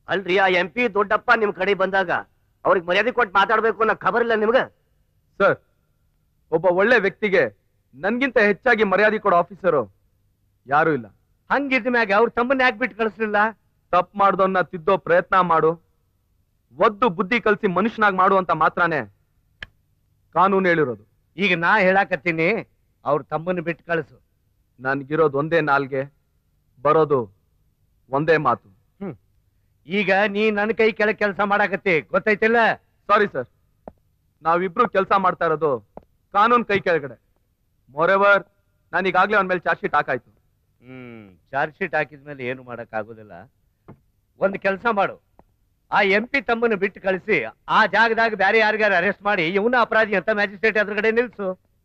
ಅಲ್ರಿ ಆ M P ದೊಡ್ಡಪ್ಪ ನಿಮ್ ಕಡೆ ಬಂದಾಗ ಅವ್ರಿಗೆ ಮರ್ಯಾದೆ ಕೊಟ್ಟು ಮಾತಾಡ್ಬೇಕು ಅನ್ನೋ ಖಬರ್ ಇಲ್ಲ ನಿಮ್ಗ ಸರ್ ಒಬ್ಬ ಒಳ್ಳೆ ವ್ಯಕ್ತಿಗೆ ನನ್ಗಿಂತ ಹೆಚ್ಚಾಗಿ ಮರ್ಯಾದೆ ಕೊಡೋ ಆಫೀಸರು ಯಾರು ಇಲ್ಲ ಹಂಗಿದ್ದ ಮ್ಯಾಗ ಅವ್ರ ತಮ್ಮನ್ನ ಯಾಕೆ ಬಿಟ್ಟು ಕಳಿಸ್ಲಿಲ್ಲ ತಪ್ಪು ಮಾಡ್ದವನ್ನ ತಿದ್ದೋ ಪ್ರಯತ್ನ ಮಾಡು ಒದ್ದು ಬುದ್ಧಿ ಕಲ್ಸಿ ಮನುಷ್ಯನಾಗ್ ಮಾಡು ಅಂತ ಮಾತ್ರನೇ ಕಾನೂನು ಹೇಳಿರೋದು ಈಗ ನಾ ಹೇಳಾಕತ್ತೀನಿ ಅವ್ರ ತಮ್ಮನ್ನ ಬಿಟ್ಟು ಕಳಿಸು ನನ್ಗಿರೋದು ಒಂದೇ ನಾಲ್ಗೆ ಬರೋದು ಒಂದೇ ಮಾತು ಈಗ ನೀ ನನ್ನ ಕೈ ಕೆಳಗೆ ಕೆಲಸ ಮಾಡಾಕತ್ತಿ ಗೊತ್ತೈತಿಲ್ಲ ಸಾರಿ ಸರ್ ನಾವಿಬ್ರು ಕೆಲಸ ಮಾಡ್ತಾ ಇರೋದು ಕಾನೂನು ಕೈ ಕೆಳಗಡೆ ಮೊರೆವರ್ ನಾನು ಈಗಾಗ್ಲೇ ಅವನ ಮೇಲೆ ಚಾರ್ಜ್ ಶೀಟ್ ಹಾಕಾಯ್ತು ಹ್ಮ್ ಚಾರ್ಜ್ ಶೀಟ್ ಹಾಕಿದ್ಮೇಲೆ ಏನು ಮಾಡಕ್ ಆಗೋದಿಲ್ಲ ಒಂದ್ ಕೆಲಸ ಮಾಡು ಆ ಎಂ ಪಿ ತಮ್ಮನ್ನ ಬಿಟ್ಟು ಕಳಿಸಿ ಆ ಜಾಗದಾಗ ಬೇರೆ ಯಾರಿಗಾರ ಅರೆಸ್ಟ್ ಮಾಡಿ ಇವನ ಅಪರಾಧಿ ಅಂತ ಮ್ಯಾಜಿಸ್ಟ್ರೇಟ್ ಎದುರುಗಡೆ ನಿಲ್ಸು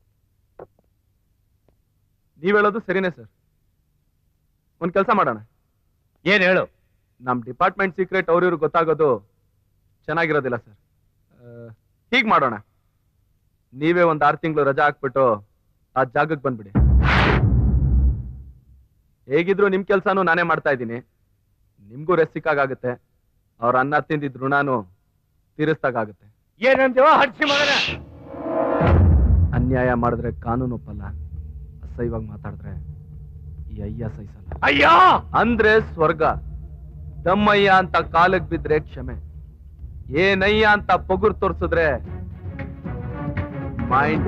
ನೀವ್ ಹೇಳೋದು ಸರಿನೇ ಸರ್ ಒಂದ್ ಕೆಲಸ ಮಾಡೋಣ ಏನ್ ಹೇಳು ನಮ್ ಡಿಪಾರ್ಟ್ಮೆಂಟ್ ಸೀಕ್ರೆಟ್ ಅವ್ರಿವ್ರು ಗೊತ್ತಾಗೋದು ಚೆನ್ನಾಗಿರೋದಿಲ್ಲ ಸರ್ ಹೀಗ್ ಮಾಡೋಣ ನೀವೇ ಒಂದ್ ಆರು ತಿಂಗಳು ರಜಾ ಹಾಕ್ಬಿಟ್ಟು ಆ ಜಾಗಕ್ಕೆ ಬಂದ್ಬಿಡಿ ಹೇಗಿದ್ರು ನಿಮ್ ಕೆಲ್ಸಾನು ನಾನೇ ಮಾಡ್ತಾ ಇದ್ದೀನಿ ನಿಮ್ಗೂ ರೆಸ್ಟ್ ಸಿಕ್ಕಾಗುತ್ತೆ ಅವ್ರ ಅನ್ನ ತಿಂದಿದ್ ಋಣಾನು ತೀರಿಸ್ದಾಗುತ್ತೆ ಏನಂದೇವ ಹಡ್ಸಿ ಮಗನ ಅನ್ಯಾಯ ಮಾಡಿದ್ರೆ ಕಾನೂನು ಒಪ್ಪಲ್ಲ ಅಸಹ್ಯವಾಗಿ ಮಾತಾಡಿದ್ರೆ ಈ ಅಯ್ಯ ಸಹಿಸಲ್ಲ ಅಯ್ಯೋ ಅಂದ್ರೆ ಸ್ವರ್ಗ ದಮ್ಮಯ್ಯ ಅಂತ ಕಾಲಕ್ ಬಿದ್ರೆ ಕ್ಷಮೆ ಏನಯ್ಯ ಅಂತ ಪೊಗುರ್ ತೋರ್ಸಿದ್ರೆ ಮೈಂಡ್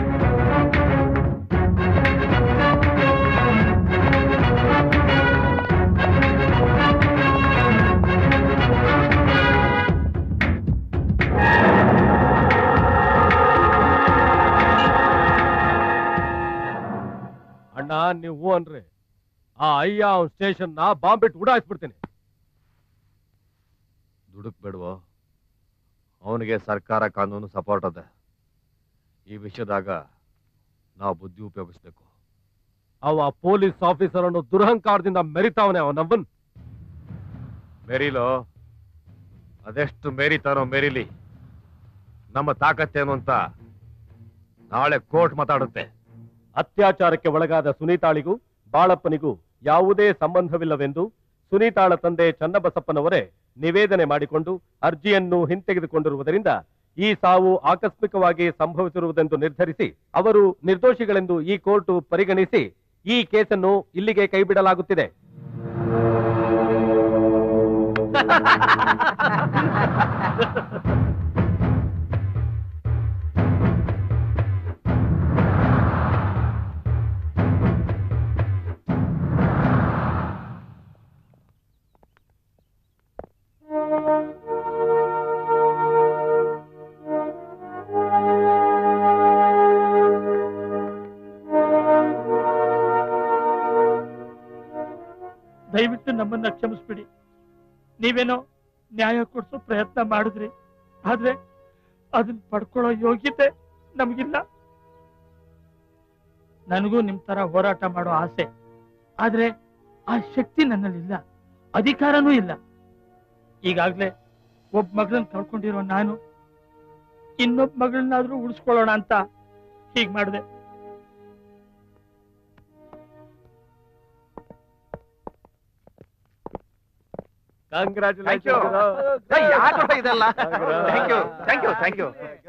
ಅಣ್ಣ ನೀವು ಹೂ ಅನ್ರಿ ಆ ಅಯ್ಯ ಅವ್ನ ಸ್ಟೇಷನ್ ನ ಬಾಂಬ್ ಬಿಟ್ಟು ಉಡಾಯಿಸ್ಬಿಡ್ತೀನಿ ದುಡುಕ್ ಬೇಡವೋ ಅವನಿಗೆ ಸರ್ಕಾರ ಕಾನೂನು ಸಪೋರ್ಟ್ ಅದ ಈ ವಿಷಯದಾಗ ನಾವು ಬುದ್ಧಿ ಉಪಯೋಗಿಸ್ಬೇಕು ಅವ ಪೊಲೀಸ್ ಆಫೀಸರ್ ಅನ್ನೋ ದುರಹಂಕಾರದಿಂದ ಮೆರಿತಾವನೆ ಅವನವ್ವನ್ ಮೆರಿಲೋ ಅದೆಷ್ಟು ಮೆರಿತಾನೋ ಮೆರಿಲಿ ನಮ್ಮ ತಾಕತ್ತೇನು ಅಂತ ನಾಳೆ ಕೋರ್ಟ್ ಮಾತಾಡುತ್ತೆ ಅತ್ಯಾಚಾರಕ್ಕೆ ಒಳಗಾದ ಸುನೀತಾಳಿಗೂ ಬಾಳಪ್ಪನಿಗೂ ಯಾವುದೇ ಸಂಬಂಧವಿಲ್ಲವೆಂದು ಸುನೀತಾಳ ತಂದೆ ಚನ್ನಬಸಪ್ಪನವರೇ ನಿವೇದನೆ ಮಾಡಿಕೊಂಡು ಅರ್ಜಿಯನ್ನು ಹಿಂತೆಗೆದುಕೊಂಡಿರುವುದರಿಂದ ಈ ಸಾವು ಆಕಸ್ಮಿಕವಾಗಿ ಸಂಭವಿಸಿರುವುದೆಂದು ನಿರ್ಧರಿಸಿ ಅವರು ನಿರ್ದೋಷಿಗಳೆಂದು ಈ ಕೋರ್ಟು ಪರಿಗಣಿಸಿ ಈ ಕೇಸನ್ನು ಇಲ್ಲಿಗೆ ಕೈಬಿಡಲಾಗುತ್ತಿದೆ ದಯವಿಟ್ಟು ನಮ್ಮನ್ನ ಕ್ಷಮಿಸ್ಬಿಡಿ ನೀವೇನೋ ನ್ಯಾಯ ಕೊಡಿಸೋ ಪ್ರಯತ್ನ ಮಾಡಿದ್ರಿ ಆದ್ರೆ ಅದನ್ನ ಪಡ್ಕೊಳ್ಳೋ ಯೋಗ್ಯತೆ ನಮಗಿಲ್ಲ ನನಗೂ ನಿಮ್ ತರ ಹೋರಾಟ ಮಾಡೋ ಆಸೆ ಆದ್ರೆ ಆ ಶಕ್ತಿ ನನ್ನಲ್ಲಿಲ್ಲ ಅಧಿಕಾರನೂ ಇಲ್ಲ ಈಗಾಗ್ಲೇ ಒಬ್ಬ ಮಗಳನ್ನ ಕಳ್ಕೊಂಡಿರೋ ನಾನು ಇನ್ನೊಬ್ಬ ಮಗಳನ್ನಾದ್ರೂ ಉಳಿಸ್ಕೊಳ್ಳೋಣ ಅಂತ ಹೀಗ್ ಮಾಡಿದೆ ಯಾಕೆ ಇದೆಲ್ಲ thank you thank you thank you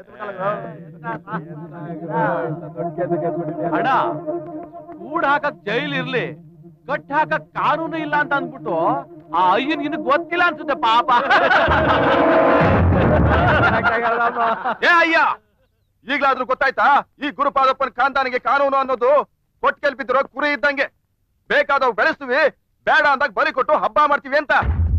ಅಣ್ಣ ಕೂಡ್ ಹಾಕಕ್ ಜೈಲ್ ಇರ್ಲಿ ಕಟ್ ಹಾಕಕ್ ಕಾನೂನು ಇಲ್ಲ ಅಂತ ಅಂದ್ಬಿಟ್ಟು ಆ ಅಯ್ಯನ್ ಇನ್ನು ಗೊತ್ತಿಲ್ಲ ಅನ್ಸುತ್ತೆ ಪಾಪ ಏ ಅಯ್ಯ ಈಗ್ಲಾದ್ರೂ ಗೊತ್ತಾಯ್ತಾ ಈ ಗುರುಪಾದಪ್ಪನ ಕಾಂತಾನಿಗೆ ಕಾನೂನು ಅನ್ನೋದು ಕೊಟ್ಕೆಲ್ ಬಿದ್ದಿರೋ ಕುರಿ ಇದ್ದಂಗೆ ಬೇಕಾದವ್ ಬೆಳೆಸ್ತೀವಿ ಬೇಡ ಅಂದಾಗ ಬಲಿ ಕೊಟ್ಟು ಹಬ್ಬ ಮಾಡ್ತೀವಿ ಅಂತ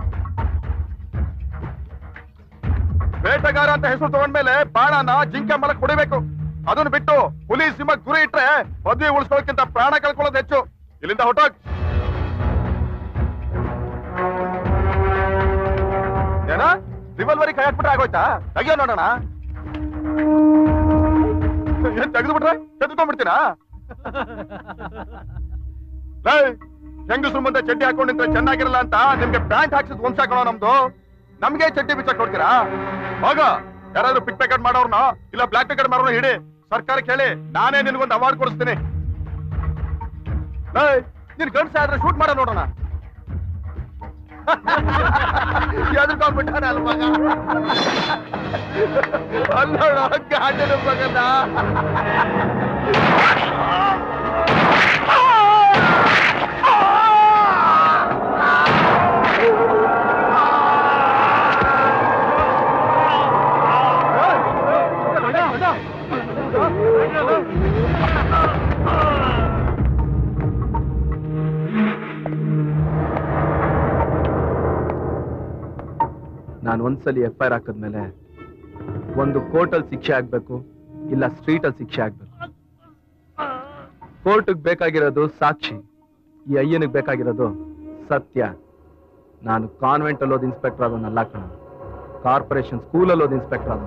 ಬೇಟೆಗಾರ ಅಂತ ಹೆಸರು ತಗೊಂಡ್ಮೇಲೆ ಬಾಣನ ಜಿಂಕೆ ಮಲಕ್ ಹೊಡಿಬೇಕು ಅದನ್ನ ಬಿಟ್ಟು ಹುಲಿ ಸಿಂಹ ಗುರಿ ಇಟ್ರೆ ಪದವಿ ಉಳಿಸ್ಕೊಳ್ಳೋಕ್ಕಿಂತ ಪ್ರಾಣ ಕಳ್ಕೊಳ್ಳೋದು ಹೆಚ್ಚು ಇಲ್ಲಿಂದ ಹೊಟ್ಟೋಗ್ ಏನ ರಿವಲ್ವರಿ ಕೈ ಹಾಕ್ಬಿಟ್ರೆ ಆಗೋಯ್ತಾ ತೆಗಿಯೋ ನೋಡೋಣ ಏನ್ ತೆಗೆದು ಬಿಟ್ರೆ ತೆಗೆದುಕೊಂಡ್ಬಿಡ್ತೀನಾ ಹೆಂಗಸ್ರು ಮುಂದೆ ಚಡ್ಡಿ ಹಾಕೊಂಡು ನಿಂತ್ರೆ ಚೆನ್ನಾಗಿರಲ್ಲ ಅಂತ ನಿಮ್ಗೆ ಪ್ಯಾಂಟ್ ಹಾಕ್ಸಿದ್ ಒಂದ್ ಸಾಕೋಣ ನಮ್ದು ನಮ್ಗೆ ಚಡ್ಡಿ ಬಿಚ್ಚಕ್ ಕೊಡ್ತೀರಾ ಹೋಗ ಯಾರಾದ್ರೂ ಪಿಕ್ ಪ್ಯಾಕೆಟ್ ಮಾಡೋರ್ನ ಇಲ್ಲ ಬ್ಲಾಕ್ ಪ್ಯಾಕೆಟ್ ಮಾಡೋರ್ನ ಹಿಡಿ ಸರ್ಕಾರಕ್ಕೆ ಹೇಳಿ ನಾನೇ ನಿನ್ಗೊಂದು ಅವಾರ್ಡ್ ಕೊಡಿಸ್ತೀನಿ ಏಯ್, ನೀನ್ ಗಂಡ್ಸ ಆದ್ರೆ ಶೂಟ್ ಮಾಡೋ ನೋಡೋಣ ಎದ್ಕೊಂಡ್ಬಿಟ್ಟಾನ ಅಲ್ ಮಗ ಅಲ್ಲೋಡ ಗಾಂಡನ ಮಗನ ನಾನು ಒಂದ್ಸಲಿ ಎಫ್ ಐ ಆರ್ ಹಾಕಿದ್ಮೇಲೆ ಒಂದು ಕೋರ್ಟಲ್ಲಿ ಶಿಕ್ಷೆ ಆಗ್ಬೇಕು ಇಲ್ಲ ಸ್ಟ್ರೀಟಲ್ಲಿ ಶಿಕ್ಷೆ ಆಗ್ಬೇಕು ಕೋರ್ಟ್ಗೆ ಬೇಕಾಗಿರೋದು ಸಾಕ್ಷಿ ಈ ಅಯ್ಯನಿಗೆ ಬೇಕಾಗಿರೋದು ಸತ್ಯ ನಾನು ಕಾನ್ವೆಂಟ್ ಅಲ್ಲಿ ಓದ್ ಇನ್ಸ್ಪೆಕ್ಟರ್ ಆಗೋನಲ್ಲ ಕಣ ಕಾರ್ಪೊರೇಷನ್ ಸ್ಕೂಲಲ್ಲಿ ಓದ್ ಇನ್ಸ್ಪೆಕ್ಟರ್ ಆಗೋನು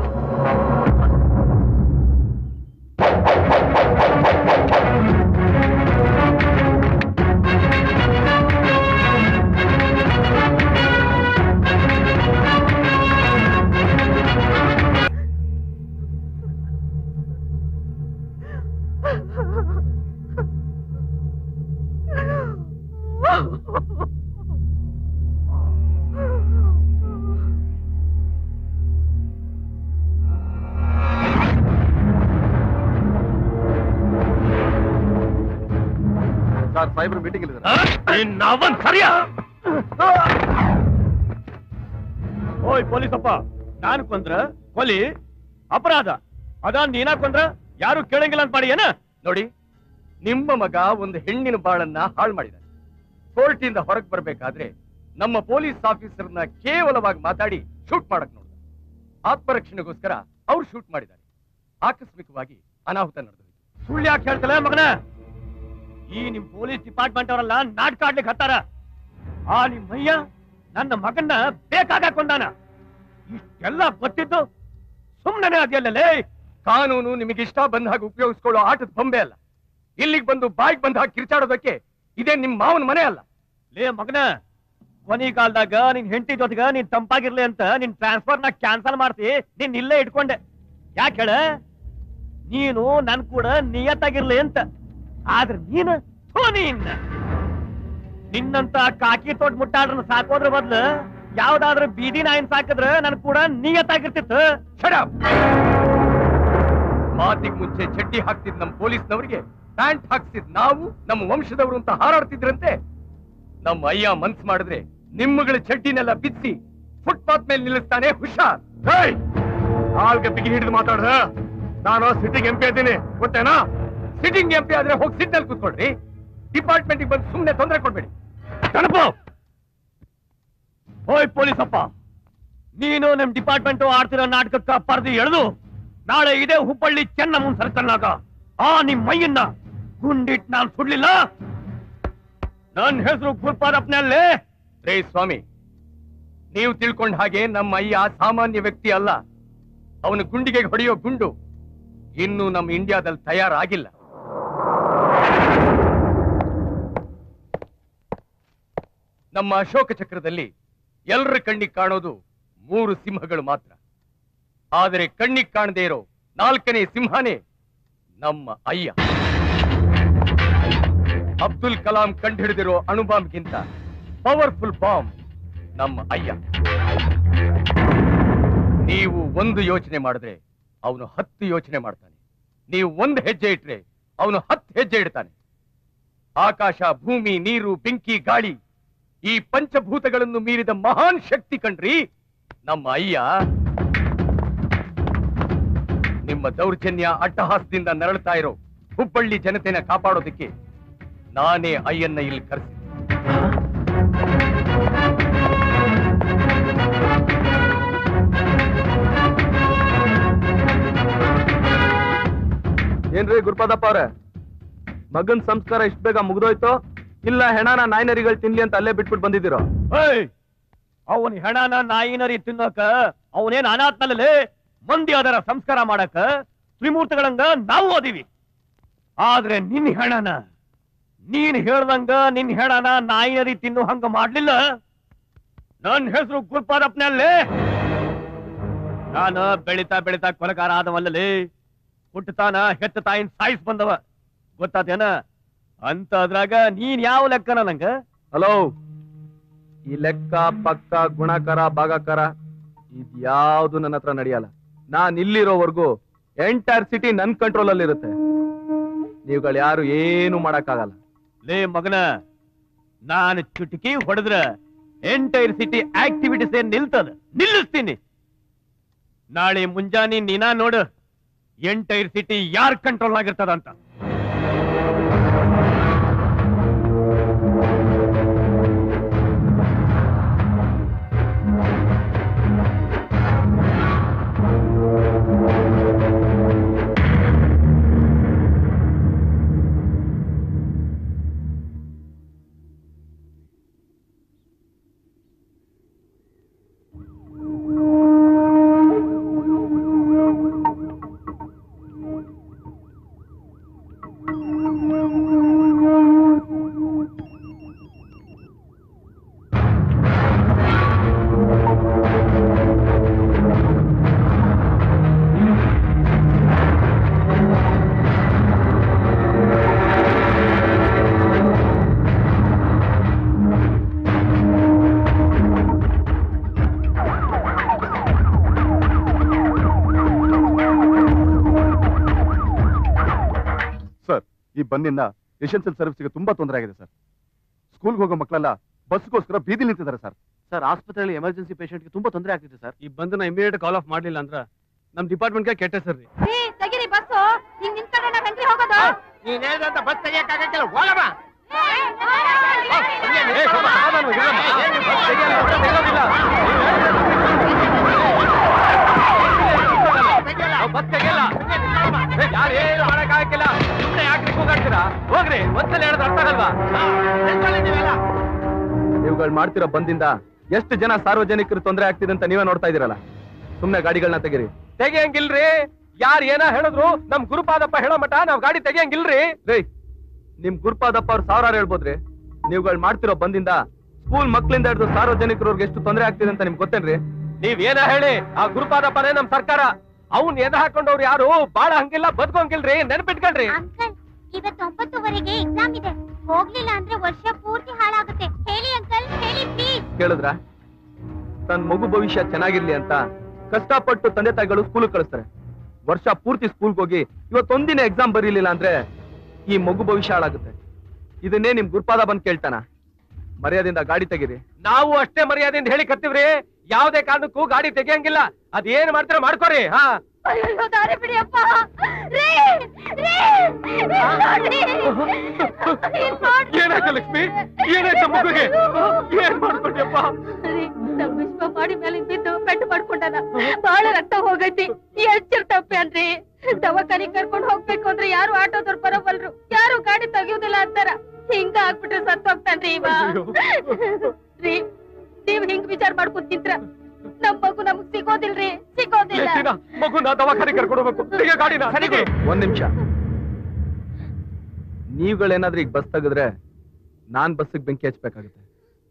ಸರ್ ಸಾಹೇಬ್ರು ಮೀಟಿಂಗ್ ಇಲ್ಲಿದ್ದಾರೆ ನಾವನ್ ಸರಿಯಾ ಓಯ್ ಪೊಲೀಸಪ್ಪ ನಾನು ಕೊಂದ್ರ ಕೊಲಿ ಅಪರಾಧ ಅದ ನೀನ ಕೊಂದ್ರ ಯಾರು ಕೇಳಂಗಿಲ್ಲ ಅಂತ ಮಾಡಿ ಏನ ನೋಡಿ ನಿಮ್ಮ ಮಗ ಒಂದು ಹೆಣ್ಣಿನ ಬಾಳನ್ನ ಹಾಳು ಮಾಡಿದ್ದಾನೆ ಕೋರ್ಟಿಂದ ಹೊರಗೆ ಬರ್ಬೇಕಾದ್ರೆ ನಮ್ಮ ಪೊಲೀಸ್ ಆಫೀಸರ್ನ ಕೇವಲವಾಗಿ ಮಾತಾಡಿ ಶೂಟ್ ಮಾಡಕ್ ನೋಡಿದ ಆತ್ಮರಕ್ಷಣೆಗೋಸ್ಕರ ಅವ್ರು ಶೂಟ್ ಮಾಡಿದ್ದಾರೆ ಆಕಸ್ಮಿಕವಾಗಿ ಅನಾಹುತ ನಡೆದು ಸುಳ್ಳು ಯಾಕೆ ಹೇಳ್ತಲ್ಲ ಮಗನ ಈ ನಿಮ್ ಪೊಲೀಸ್ ಡಿಪಾರ್ಟ್ಮೆಂಟ್ ಅವರೆಲ್ಲ ನಾಟಕ ಆಡ್ಲಿಕ್ಕೆ ಹತ್ತಾರ ಆ ನಿಮ್ ಮಯ್ಯ ನನ್ನ ಮಗನ್ನ ಬೇಕಾಗ ಕೊಂದಾನ ಇಷ್ಟೆಲ್ಲ ಗೊತ್ತಿದ್ದು ಸುಮ್ಮನೆ ಅದೆಲ್ಲಲೇ ಕಾನೂನು ನಿಮಗೆ ಇಷ್ಟ ಬಂದ ಹಾಗೆ ಉಪಯೋಗಿಸ್ಕೊಳ್ಳೋ ಆಟದ ಬೊಂಬೆ ಅಲ್ಲ ಇಲ್ಲಿಗೆ ಬಂದು ಬಾಯಿಗೆ ಬಂದ ಹಾಗೆ ಕಿರ್ಚಾಡೋದಕ್ಕೆ ಇದೇ ನಿಮ್ ಮಾವನ ಮನೆ ಅಲ್ಲ ಲೇ ಮಗನ ಕೊನಿ ಕಾಲದಾಗ ನಿನ್ ಹೆಂಡತಿ ಜೊತೆಗ ನೀನ್ ತಂಪಾಗಿರ್ಲಿ ಅಂತ ನಿನ್ ಟ್ರಾನ್ಸ್ಫರ್ ನ ಕ್ಯಾನ್ಸಲ್ ಮಾಡ್ತಿ ನೀನ್ ಇಲ್ಲೇ ಇಟ್ಕೊಂಡೆ ಯಾಕೆ ಹೇಳ ನೀನು ನನ್ ಕೂಡ ನಿಯತ್ತಾಗಿರ್ಲಿ ಅಂತ ಆದ್ರೆ ನೀನು ಥು ನೀನ್ ನಿನ್ನಂತ ಕಾಕಿ ತೋಟ್ ಮುಟ್ಟಾಡ್ರನ್ನ ಸಾಕೋದ್ರ ಬದ್ಲು ಯಾವ್ದಾದ್ರು ಬೀದಿ ನಾಯಿನ್ ಸಾಕಿದ್ರ ನನ್ ಕೂಡ ನಿಯತ್ತಾಗಿರ್ತಿತ್ತು Shut up! ಮಾತಿಗೆ ಮುಂಚೆ ಚಡ್ಡಿ ಹಾಕ್ತಿದ್ ನಮ್ಮ ಪೊಲೀಸ್ನವರಿಗೆ ಪ್ಯಾಂಟ್ ಹಾಕ್ಸಿದ್ ನಾವು ನಮ್ಮ ವಂಶದವರು ಅಂತ ಹಾರಾಡ್ತಿದ್ರಂತೆ ನಮ್ಮ ಅಯ್ಯ ಮನ್ಸ್ ಮಾಡಿದ್ರೆ ನಿಮ್ಮಗಳ ಚಡ್ಡಿನೆಲ್ಲ ಬಿಚ್ಚಿ ಫುಟ್ಪಾತ್ ಮೇಲೆ ನಿಲ್ಲಿಸ್ತಾನೆ ಹುಷಾರ್ ಕಾಲ್ಗೆ ಬಿಗಿ ಹಿಡಿದು ಮಾತಾಡ್ದ ನಾನು ಸಿಟ್ಟಿಂಗ್ ಎಂ ಪಿ ಇದ್ದೀನಿ ಗೊತ್ತೇನಾ ಸಿಟ್ಟಿಂಗ್ ಎಂ ಪಿ ಆದ್ರೆ ಹೋಗಿ ಸಿಟ್ನಲ್ಲಿ ಕೂತ್ಕೊಳ್ರಿ ಡಿಪಾರ್ಟ್ಮೆಂಟ್ ಬಂದು ಸುಮ್ಮನೆ ತೊಂದರೆ ಕೊಡ್ಬೇಡಿ ಕಣಪು ಓಯ್ ಪೊಲೀಸಪ್ಪ ನೀನು ನಿಮ್ ಡಿಪಾರ್ಟ್ಮೆಂಟ್ ಆಡ್ತಿರೋ ನಾಟಕಕ್ಕ ಪರ್ದಿ ಎಳೆದು ನಾಳೆ ಇದೇ ಹುಬ್ಬಳ್ಳಿ ಚೆನ್ನಮ್ಮನ್ ಸರ್ಕಲ್ನಾಗ ಆ ನಿಮ್ ಮೈಯನ್ನ ಗುಂಡಿಟ್ ನಾನ್ ಸುಡ್ಲಿಲ್ಲ ನನ್ ಹೆಸರು ಗುರುಪಾದಪ್ಪನಲ್ಲೇ ರೇ ಸ್ವಾಮಿ ನೀವು ತಿಳ್ಕೊಂಡ ಹಾಗೆ ನಮ್ಮ ಅಯ್ಯ ಸಾಮಾನ್ಯ ವ್ಯಕ್ತಿ ಅಲ್ಲ ಅವನ ಗುಂಡಿಗೆ ಹೊಡೆಯೋ ಗುಂಡು ಇನ್ನು ನಮ್ಮ ಇಂಡಿಯಾದಲ್ಲಿ ತಯಾರಾಗಿಲ್ಲ ನಮ್ಮ ಅಶೋಕ ಚಕ್ರದಲ್ಲಿ ಎಲ್ಲರ ಕಣ್ಣಿಗೆ ಕಾಣೋದು ಮೂರು ಸಿಂಹಗಳು ಮಾತ್ರ ಆದರೆ ಕಣ್ಣಿಗೆ ಕಾಣದೇ ಇರೋ ನಾಲ್ಕನೇ ಸಿಂಹನೇ ನಮ್ಮ ಅಯ್ಯ ಅಬ್ದುಲ್ ಕಲಾಂ ಕಂಡುಹಿಡಿದಿರೋ ಅಣುಬಾಂಬ್ಗಿಂತ ಪವರ್ಫುಲ್ ಬಾಂಬ್ ನಮ್ಮ ಅಯ್ಯ ನೀವು ಒಂದು ಯೋಚನೆ ಮಾಡಿದ್ರೆ ಅವನು ಹತ್ತು ಯೋಚನೆ ಮಾಡ್ತಾನೆ ನೀವು ಒಂದು ಹೆಜ್ಜೆ ಇಟ್ರೆ ಅವನು ಹತ್ತು ಹೆಜ್ಜೆ ಇಡ್ತಾನೆ ಆಕಾಶ ಭೂಮಿ ನೀರು ಬೆಂಕಿ ಗಾಳಿ ಈ ಪಂಚಭೂತಗಳನ್ನು ಮೀರಿದ ಮಹಾನ್ ಶಕ್ತಿ ಕಣ್ರಿ ನಮ್ಮ ಅಯ್ಯ ನಿಮ್ಮ ದೌರ್ಜನ್ಯ ಅಟ್ಟಹಾಸದಿಂದ ನರಳ್ತಾ ಇರೋ ಹುಬ್ಬಳ್ಳಿ ಜನತೆನ ಕಾಪಾಡೋದಕ್ಕೆ ನಾನೇ ಅಯ್ಯನ್ನ ಇಲ್ಲಿ ಕರೆಸಿದ್ದೆ ಏನ್ರಿ ಗುರುಪಾದಪ್ಪ ಅವ್ರೆ ಮಗನ್ ಸಂಸ್ಕಾರ ಇಷ್ಟ ಬೇಗ ಮುಗ್ದೋಯ್ತು ಇಲ್ಲ ಹೆಣನ ನಾಯಿನರಿಗಳು ತಿನ್ಲಿ ಅಂತ ಅಲ್ಲೇ ಬಿಟ್ಬಿಟ್ಟು ಬಂದಿದ್ದೀರೋ ಏಯ್ ಅವನ್ ಹೆಣನ ನಾಯಿನರಿ ತಿನ್ನೋಕ ಅವನೇನ್ ಅನಾಥನಲ್ಲೇ ಮಂದಿ ಅದರ ಸಂಸ್ಕಾರ ಮಾಡಕ ತ್ರಿಮೂರ್ತಿಗಳಂಗ ನಾವು ಓದಿವಿ ಆದ್ರೆ ನಿನ್ ಹೆಣನ ನೀನ್ ಹೇಳ್ದಂಗ ನಿನ್ ಹೆಣನ ನಾಯಿನರಿ ತಿನ್ನು ಹಂಗ ಮಾಡ್ಲಿಲ್ಲ ನನ್ ಹೆಸರು ಗುರುಪಾದಪ್ಪನಲ್ಲೇ ನಾನು ಬೆಳಿತಾ ಬೆಳಿತಾ ಕೊಲಗಾರ ಆದವಲ್ಲಲೇ ಹುಟ್ಟತಾನ ಹೆತ್ತ ತಾಯಿನ ಸಾಯಿಸ್ ಬಂದವ ಗೊತ್ತಾತೇನ ಅಂತ ಅದ್ರಾಗ ನೀನ್ ಯಾವ ಲೆಕ್ಕನ ನಂಗ ಹಲೋ ಈ ಲೆಕ್ಕ ಪಕ್ಕ ಗುಣಕರ ಭಾಗಕರ ಇದ್ಯಾವುದು ನನ್ನ ಹತ್ರ ನಡೆಯಲ್ಲ ನಾನ್ ಇಲ್ಲಿರೋವರೆಗೂ ಎಂಟೈರ್ ಸಿಟಿ ನನ್ ಕಂಟ್ರೋಲ್ ಅಲ್ಲಿ ಇರುತ್ತೆ ನೀವುಗಳು ಯಾರು ಏನು ಮಾಡಕ್ಕಾಗಲ್ಲ ಲೇ ಮಗನ ನಾನು ಚುಟುಕಿ ಹೊಡೆದ್ರ ಎಂಟೈರ್ ಸಿಟಿ ಆಕ್ಟಿವಿಟೀಸ್ ಏನ್ ನಿಲ್ತದ ನಿಲ್ಲಿಸ್ತೀನಿ ನಾಳೆ ಮುಂಜಾನೆ ನೀನಾ ನೋಡು ಎಂಟೈರ್ ಸಿಟಿ ಯಾರ್ ಕಂಟ್ರೋಲ್ ಆಗಿರ್ತದ ಅಂತ ಸರ್ ಈ ಬಂದಿಂದ ಎಸೆನ್ಷಿಯಲ್ ಸರ್ವಿಸ್ಗೆ ತುಂಬಾ ತೊಂದರೆ ಆಗಿದೆ ಸರ್ ಸ್ಕೂಲ್ಗೆ ಹೋಗೋ ಮಕ್ಕಳೆಲ್ಲ ಬಸ್ಗೋಸ್ಕರ ಬೀದಿ ನಿಂತಿದ್ದಾರೆ ಸರ್ ಸರ್ ಆಸ್ಪತ್ರೆಯಲ್ಲಿ ಎಮರ್ಜೆನ್ಸಿ ಪೇಷಂಟ್ಗೆ ತುಂಬಾ ತೊಂದರೆ ಆಗ್ತಿದೆ ಸರ್ ಈ ಬಂದನ ಇಮಿಡಿಯೇಟ್ ಕಾಲ್ ಆಫ್ ಮಾಡ್ಲಿಲ್ಲ ಅಂದ್ರ ನಮ್ ಡಿಪಾರ್ಟ್ಮೆಂಟ್ಗೆ ಕೆಟ್ಟ ಸರ್ ರೀ ರೀ ತೆಗಿರಿ ಬಸ್ಸು ಹಿಂಗ್ ನಿಂತ್ಕೊಂಡ್ರೆ ನಾವ್ ಹೆಂಗ್ರಿ ಹೋಗೋದು ನೀನ್ ಹೇಳ್ದಂತ ಬಸ್ ತೆಗಿಯಕ್ಕಾಗಕ್ಕಿಲ್ಲ ಹೋಗಮ್ಮ ಬಸ್ ತೆಗಿಯಲ್ಲ ಯಾರು ಏನು ಮಾಡಕ್ಕಾಗಕ್ಕಿಲ್ಲ ಸುಮ್ಮನೆ ಯಾಕೆ ಕೂಗಾಡ್ತೀರಾ ಹೋಗ್ರಿ ಒಂದ್ಸಲ ಹೇಳಿದ್ರೆ ಅರ್ಥ ಆಗಲ್ವಾ ನೀವುಗಳು ಮಾಡ್ತಿರೋ ಬಂದಿಂದ ಎಷ್ಟು ಜನ ಸಾರ್ವಜನಿಕರು ತೊಂದರೆ ಆಗ್ತಿದೆ ಅಂತ ನೀವೇ ನೋಡ್ತಾ ಇದೀರಲ್ಲ ಸುಮ್ನೆ ಗಾಡಿಗಳನ್ನ ತೆಗೀರಿ ತೆಗಿಯಂಗಿಲ್ರಿ ಯಾರ್ ಏನ ಹೇಳಿದ್ರು ನಮ್ ಗುರುಪಾದಪ್ಪ ಹೇಳೋ ಮಟ ನಾವ್ ಗಾಡಿ ತೆಗಿಯಂಗಿಲ್ರಿ ರೇ ನಿಮ್ ಗುರುಪಾದಪ್ಪ ಅವ್ರು ಸಾವಿರಾರು ಹೇಳ್ಬೋದ್ರಿ ನೀವುಗಳು ಮಾಡ್ತಿರೋ ಬಂದಿಂದ ಸ್ಕೂಲ್ ಮಕ್ಳಿಂದ ಹಿಡಿದು ಸಾರ್ವಜನಿಕರವ್ರಿಗೆ ಎಷ್ಟು ತೊಂದರೆ ಆಗ್ತಿದೆ ಅಂತ ನಿಮ್ಗೆ ಗೊತ್ತೇನ್ರಿ ನೀವ್ ಏನ ಹೇಳಿ ಆ ಗುರುಪಾದಪ್ಪನೇ ನಮ್ ಸರ್ಕಾರ ಅವ್ನ್ ಎದ ಹಾಕೊಂಡವ್ರು ಯಾರು ಬಾಳ ಹಂಗಿಲ್ಲ ಬದುಕೋಂಗಿಲ್ರಿ ನೆನ್ಪಿಟ್ಕೊಳ್ರಿ ಅಂಕಲ್ ಇವತ್ತು ಒಂಬತ್ತುವರೆಗೆ ಎಕ್ಸಾಮ್ ಇದೆ ಹೋಗ್ಲಿಲ್ಲ ಅಂದ್ರೆ ವರ್ಷ ಪೂರ್ತಿ ಹಾಳಾಗುತ್ತೆ ಹೇಳಿ ಅಂಕಲ್ ಹೇಳಿ ಪ್ಲೀಸ್ ಕೇಳಿದ್ರ ತನ್ನ ಮಗು ಭವಿಷ್ಯ ಚೆನ್ನಾಗಿರ್ಲಿ ಅಂತ ಕಷ್ಟಪಟ್ಟು ತಂದೆ ತಾಯಿಗಳು ಸ್ಕೂಲ್ ಕಳಿಸ್ತಾರೆ ವರ್ಷ ಪೂರ್ತಿ ಸ್ಕೂಲ್ಗೆ ಹೋಗಿ ಇವತ್ತೊಂದಿನ ಎಕ್ಸಾಮ್ ಬರೀಲಿಲ್ಲ ಅಂದ್ರೆ ಈ ಮಗು ಭವಿಷ್ಯ ಹಾಳಾಗುತ್ತೆ ಇದನ್ನೇ ನಿಮ್ ಗುರುಪಾದ ಬಂದ್ ಕೇಳ್ತಾನ ಮರ್ಯಾದೆಯಿಂದ ಗಾಡಿ ತೆಗೀರಿ ನಾವು ಅಷ್ಟೇ ಮರ್ಯಾದೆಯಿಂದ ಹೇಳಿ ಕತ್ತೀವ್ರಿ ಯಾವ್ದೇ ಕಾರಣಕ್ಕೂ ಗಾಡಿ ತೆಗಿಯಂಗಿಲ್ಲ ಅದೇನ್ ಮಾಡ್ತೀರ ಮಾಡ್ಕೋರಿ ಹಾ ಅಯ್ಯೋ ದಾರಿ ಬಿಡಿಯಪ್ಪ ರೀ ರೀ ನೋಡ್ರಿ. ಇಲ್ಲ್ ನೋಡ್ರಿ. ಏನಾಯ್ತು ಲಕ್ಷ್ಮಿ ಏನಾಯ್ತು ಮಗುಗೆ ಏನ್ ಮಾಡ್ಕೊಂಡ್ಯಪ್ಪ ರೀ, ನಮ್ ವಿಶ್ವ ಮಾಡಿ ಮೇಲೆ ಬಿದ್ದು ಪೆಟ್ಟು ಮಾಡ್ಕೊಂಡಾನ ಬಹಳ ರಕ್ತ ಹೋಗೈತಿ ಎಷ್ಟಿರ್ತಪ್ಪೆ ಅನ್ರಿ ದವಾಖಾನಿಗ್ ಕರ್ಕೊಂಡ್ ಹೋಗ್ಬೇಕು ಅಂದ್ರೆ ಯಾರು ಆಟೋದವ್ರು ಬರೋವಲ್ರು ಯಾರು ಗಾಡಿ ತೆಗಿಯೋದಿಲ್ಲ ಅಂತಾರ ಹಿಂಗ ಆಗ್ಬಿಟ್ರೆ ಸತ್ ಹೋಗ್ತಾನ್ರಿ ಇವ ರೀ ನೀವ್ ಹಿಂಗ್ ವಿಚಾರ ಮಾಡ್ಕೊಂಡ್ ನಿಂತ್ರ ನಮ್ ಮಗು ನಮಗ್ ಸಿಗೋದಿಲ್ರಿ ಸಿಗೋದಿಲ್ಲ ಎಷ್ಟಿನ ಮಗುನ ದವಾಖಾನೆ ಕರ್ಕೊಂಡು ಹೋಗ್ಬೇಕು ತೆಗಿಯೋ ಗಾಡಿನ ಸರಿಗೆ ಒಂದ್ ನಿಮಿಷ ನೀವುಗಳೇನಾದ್ರೂ ಈಗ ಬಸ್ ತೆಗೆದ್ರೆ ನಾನ್ ಬಸ್ಸಿಗೆ ಬೆಂಕಿ ಹಚ್ಬೇಕಾಗುತ್ತೆ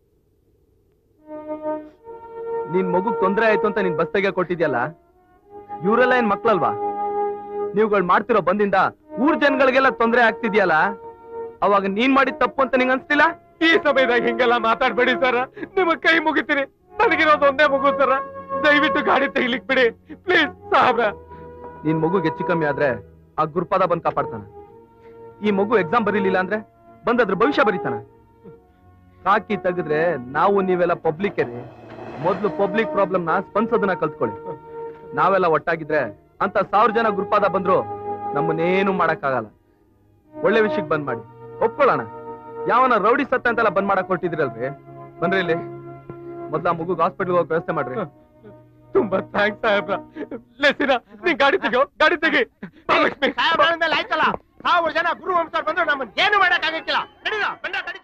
ನಿನ್ ಮಗುಗ್ ತೊಂದ್ರೆ ಆಯ್ತು ಅಂತ ನೀನ್ ಬಸ್ ತೆಗಿಯಕ್ ಕೊಟ್ಟಿದ್ಯಲ್ಲ ಇವರೆಲ್ಲ ಏನ್ ಮಕ್ಳಲ್ವಾ ನೀವುಗಳು ಮಾಡ್ತಿರೋ ಬಂದಿಂದ ಊರ್ ಜನಗಳಿಗೆಲ್ಲ ತೊಂದ್ರೆ ಆಗ್ತಿದ್ಯಲ್ಲ ಅವಾಗ ನೀನ್ ಮಾಡಿದ ತಪ್ಪು ಅಂತ ನಿಂಗ್ ಅನ್ಸ್ತಿಲ್ಲ ಈ ಸಮಯದಾಗ ಹಿಂಗೆಲ್ಲ ಮಾತಾಡ್ಬೇಡಿ ಸರ್ ನಿಮಗ್ ಕೈ ಮುಗಿತೀನಿ ನನಗಿರೋದು ಒಂದೇ ಮಗು ಸರ್ ದಯವಿಟ್ಟು ಗಾಡಿ ತೆಗಿಲಿಕ್ ಬಿಡಿ ಪ್ಲೀಸ್ ಸಾಬ್ರ ನಿನ್ ಮಗುಗ್ ಹೆಚ್ಚು ಕಮ್ಮಿ ಆದ್ರೆ ಆ ಗುರುಪಾದ ಬಂದ್ ಕಾಪಾಡ್ತಾನ ಈ ಮಗು ಎಕ್ಸಾಮ್ ಬರೀಲಿಲ್ಲ ಅಂದ್ರೆ ಬಂದ್ ಅದ್ರ ಭವಿಷ್ಯ ಬರೀತಾನ ಕಾಕಿ ತೆಗೆದ್ರೆ ನಾವು ನೀವೆಲ್ಲ ಪಬ್ಲಿಕ್ ರೀ ಮೊದ್ಲು ಪಬ್ಲಿಕ್ ಪ್ರಾಬ್ಲಮ್ ನ ಸ್ಪಂದಿಸೋದನ್ನ ಕಲ್ತ್ಕೊಳ್ಳಿ ನಾವೆಲ್ಲ ಒಟ್ಟಾಗಿದ್ರೆ ಅಂತ ಸಾವಿರ ಜನ ಗುರುಪಾದ ಬಂದ್ರು ನಮ್ಮನ್ನೇನು ಮಾಡಕ್ಕಾಗಲ್ಲ ಒಳ್ಳೆ ವಿಷಯಕ್ಕೆ ಬಂದ್ ಮಾಡಿ ಒಪ್ಕೊಳ್ಳೋಣ ಯಾವನ ರೌಡಿ ಸತ್ತ ಅಂತೆಲ್ಲ ಬಂದ್ ಮಾಡಕ್ ಹೊರಟಿದ್ರಲ್ರಿ ಬನ್ರಿ ಇಲ್ಲಿ ಮೊದ್ಲ ಆ ಮಗುಗ್ ಹಾಸ್ಪಿಟಲ್ ಹೋಗಕ್ ವ್ಯವಸ್ಥೆ ಮಾಡ್ರಿ ತುಂಬಾ ಥ್ಯಾಂಕ್ಸ್ ಸಾಹೇಬ್ರ ಲೆಸಿನ ನೀ ಗಾಡಿ ತೆಗಿಯೋ ಗಾಡಿ ತೆಗಿ ಬಾ ಲಕ್ಷ್ಮಿ ಆಯ್ತಲ್ಲ ಸಾವಿರ ಜನ ಗುರು ವಂಶದವ್ರು ಬಂದ್ರು ನಮ್ಮನ್ನ ಏನು ಮಾಡಕ್ ಆಗಕ್ಕಿಲ್ಲ ನಡೀರ ಬಂದ